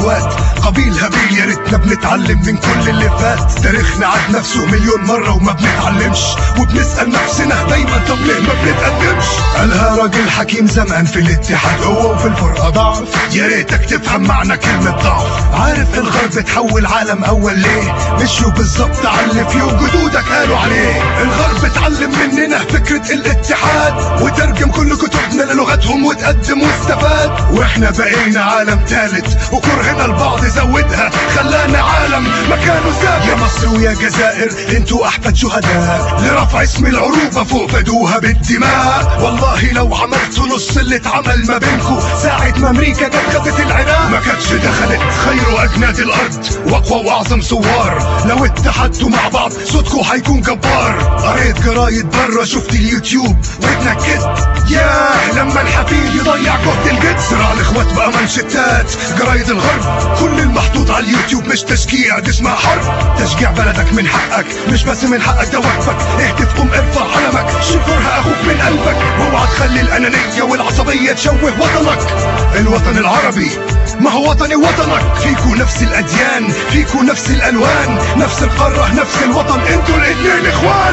سنوات قبيل هابيل يا ريتنا بنتعلم من كل اللي فات تاريخنا عاد نفسه مليون مرة وما بنتعلمش وبنسأل نفسنا دايما طب ليه ما بنتقدمش قالها راجل حكيم زمان في الاتحاد قوة وفي الفرقة ضعف يا ريتك تفهم معنى كلمة ضعف عارف الغرب تحول عالم أول ليه مشوا بالظبط على اللي فيه وجدودك قالوا عليه الغرب اتعلم مننا فكرة الاتحاد وترجم كل كتبنا للغتهم وتقدم واستفاد واحنا بقينا عالم ثالث وكرهنا البعض زودها خلانا عالم مكانه ثابت يا مصر ويا جزائر انتوا احفاد شهداء لرفع اسم العروبة فوق فدوها بالدماء والله لو عملتوا نص اللي اتعمل ما بينكم ساعة ما امريكا جت خدت العراق ما كانتش دخلت خير اجناد الارض واقوى واعظم ثوار لو اتحدتوا مع بعض صوتكم هيكون جبار قريت جرايد بره شفت اليوتيوب واتنكدت ياه لما الحفيد يضيع جهد الجد صراع الاخوات بقى منشتات جرايد الغرب كل المحطوط على اليوتيوب مش تشجيع دي اسمها حرب تشجيع بلدك من حقك مش بس من حقك ده واجبك اهتف قوم ارفع علمك شكرها اخوك من قلبك واوعى تخلي الانانيه والعصبيه تشوه وطنك الوطن العربي ما هو وطني وطنك فيكو نفس الاديان فيكو نفس الالوان نفس القاره نفس الوطن انتوا الاثنين اخوان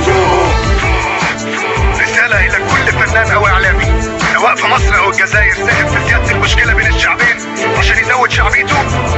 رسالة إلى كل فنان أو إعلامي سواء في مصر أو الجزائر ساهم في زيادة المشكلة بين الشعبين عشان يزود شعبيته